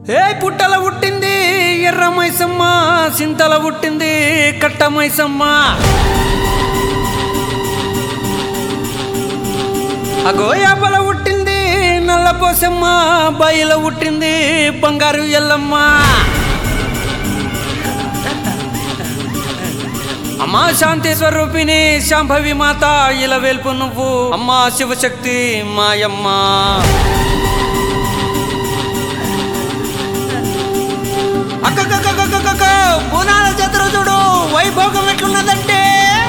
ఏ పుట్టల పుట్టింది ఎర్ర మైసమ్మ సింతల పుట్టింది కట్ట మైసమ్మ అగో యాపల పుట్టింది నల్ల పోసమ్మ బయల పుట్టింది బంగారు ఎల్లమ్మ అమ్మా శాంతి స్వరూపిణి శాంభవి మాత ఇలా వెల్పు నువ్వు అమ్మా శివశక్తి మాయమ్మ అక్కక్కక్కక్కక్కక్క బోనాల జాతర చూడు వైభోగం ఎట్లున్నదంటే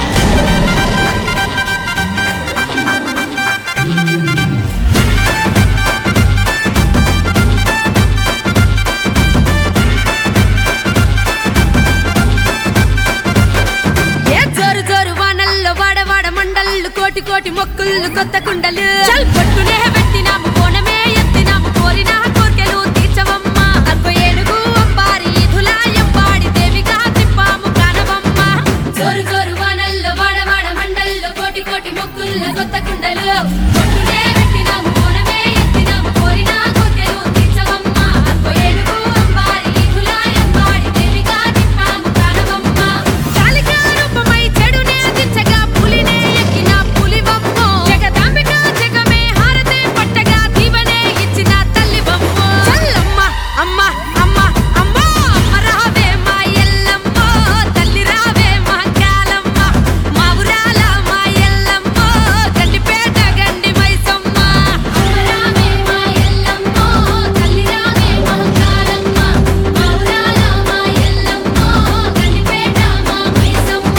ఏ జోరు జోరు వానల్లో వాడవాడ మండళ్ళు కోటి కోటి మొక్కుళ్ళు కొత్త కుండలు చల్ పట్టునే పెట్టినాము కోణమే ఎత్తినాము కోరిన కోర్కెలు తీర్చవమ్మ అగ్గో ఏనుగు అంబారి ఇధులా ఎంబాడి దేవిగా తిప్పాము కానవమ్మ జోరు జోరు వానల్లో వాడవాడ మండళ్ళు కోటి కోటి మొక్కుళ్ళు కొత్త కుండలు పట్టునే పెట్టినాము కోణమే ఎత్తినాము కోరిన కోర్కెలు తీర్చవమ్మ అగ్గో ఏనుగు అంబారి ఇధులా ఎంబాడి దేవిగా తిప్పాము కానవమ్మ కాలికా రూపమై చెడునే దించగా పులినే ఎక్కిన పులివమ్మో జగదాంబిక జగమే హారతే పట్టగా దీవెనే ఇచ్చిన తల్లివమ్మో చల్లమ్మ అమ్మ అమ్మ అమ్మ అమ్మ రావే మా ఎల్లమ్మ తల్లి రావే మా కాలమ్మ మా ఊరాల మా ఎల్లమ్మ గండిపేట గండి మైసమ్మ అమ్మ రావే మా ఎల్లమ్మ తల్లి రావే మా కాలమ్మ మా ఊరాల మా ఎల్లమ్మ గండిపేట మా మైసమ్మ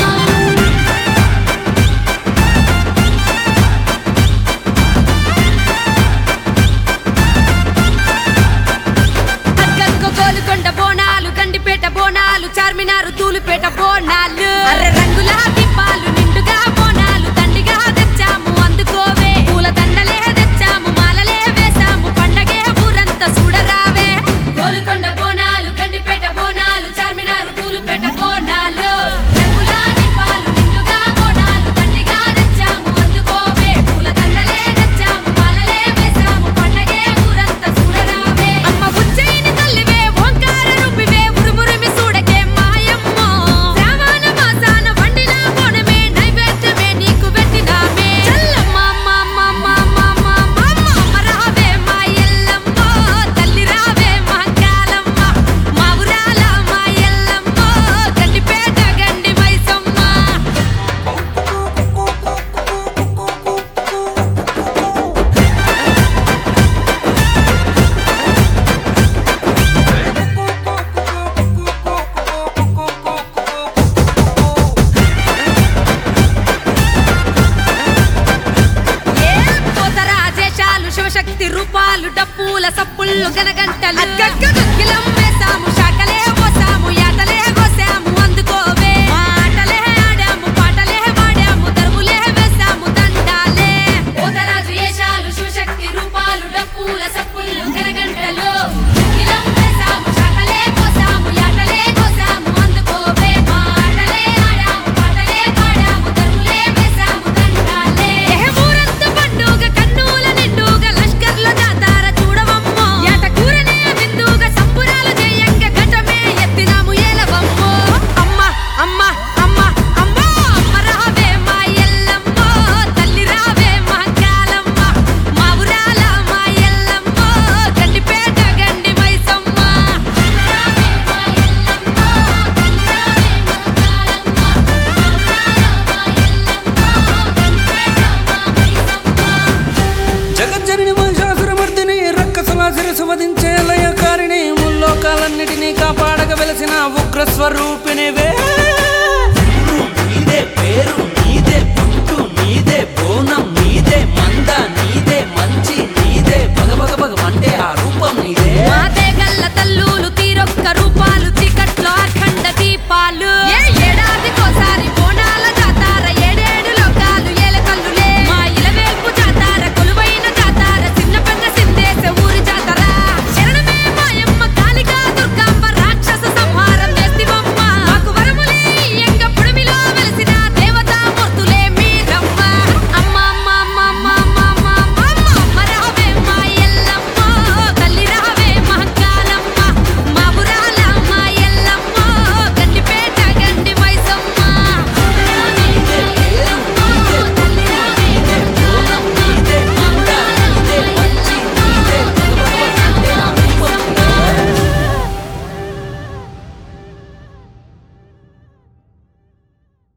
అక్కకు గోలుకొండ బోనాలు గండిపేట బోనాలు చార్మినారు తూలుపేట బోనాలు అర్రె రంగుల దీపాలు నిండుగా బోనాలు దండిగా తెచ్చాము అందుకోవే పూల దండలే తెచ్చాము మాలలే వేసాము పండగే ఊరంతా చూడరావే గోలుకొండ బోనాలు గండిపేట బోనాలు చార్మినారు తూలుపేట బోనాలు రంగుల దీపాలు నిండుగా బోనాలు దండిగా తెచ్చాము అందుకోవే పూల దండలే తెచ్చాము మాలలే వేసాము పండగే ఊరంతా చూడరావే అమ్మ ఉజ్జయిని తల్లివే ఓంకార రూపివే ఉరుమురుమి చూడకే మాయమ్మో శ్రావణ మాసాన వండిన బోనమే నైవేద్యమే నీకు పెట్టినామే చల్లమ్మ అమ్మ అమ్మ అమ్మ అమ్మ అమ్మ అమ్మ అమ్మ రావే మా ఎల్లమ్మ తల్లి రావే మా కాలమ్మ మా ఊరాల మా ఎల్లమ్మ గండిపేట గండి మైసమ్మ ఏ పోతరాజేశాలు శివశక్తి రూపాలు డప్పుల సప్పుళ్ళు గనగంటలు అగ్గగ్గగిలం వేసాము శాకలే పోసాము యాటలే కోసాము అందుకోవే ఆటలే ఆడాము పాటలే వాడాము దరువులే వేసాము దండాలే పోతరాజు ఏషాలు శివశక్తి రూపాలు డప్పుల సప్పుళ్ళు గనగంటలు అగ్గిలం వేసాము శాకలే కోసాము యాటలే కోసాము అందుకోవే ఆటలే ఆడాము పాటలే వాడాము దరువులే వేసాము దండాలే ఊరంత పండుగ కన్నుల నిండుగ లష్కర్ల జాతార చూడవమ్మో ఏట కూరనే విందుగ సంబురాలు చేయంగ ఘటమే ఎత్తినాము ఏలవమ్మో అమ్మ అమ్మ అమ్మ అమ్మ అమ్మ రావే మా ఎల్లమ్మ తల్లి రావే మా కాలమ్మ మా ఊరాల మా ఎల్లమ్మ గండిపేట గండి మైసమ్మ రావే మా ఎల్లమ్మ తల్లి రావే మా కాలమ్మ మా ఊరాల మా ఎల్లమ్మ గండిపేట మా మైసమ్మ జగజ్జనని మహిషాసురమర్దిని రక్కసుల శిరసు వధించే లయకారిణి ముల్లోకాలన్నిటినీ కాపాడగ వెలసిన ఉగ్ర స్వరూపిణివే ఊరు నీదే పేరు నీదే పుట్టు నీదే బోనం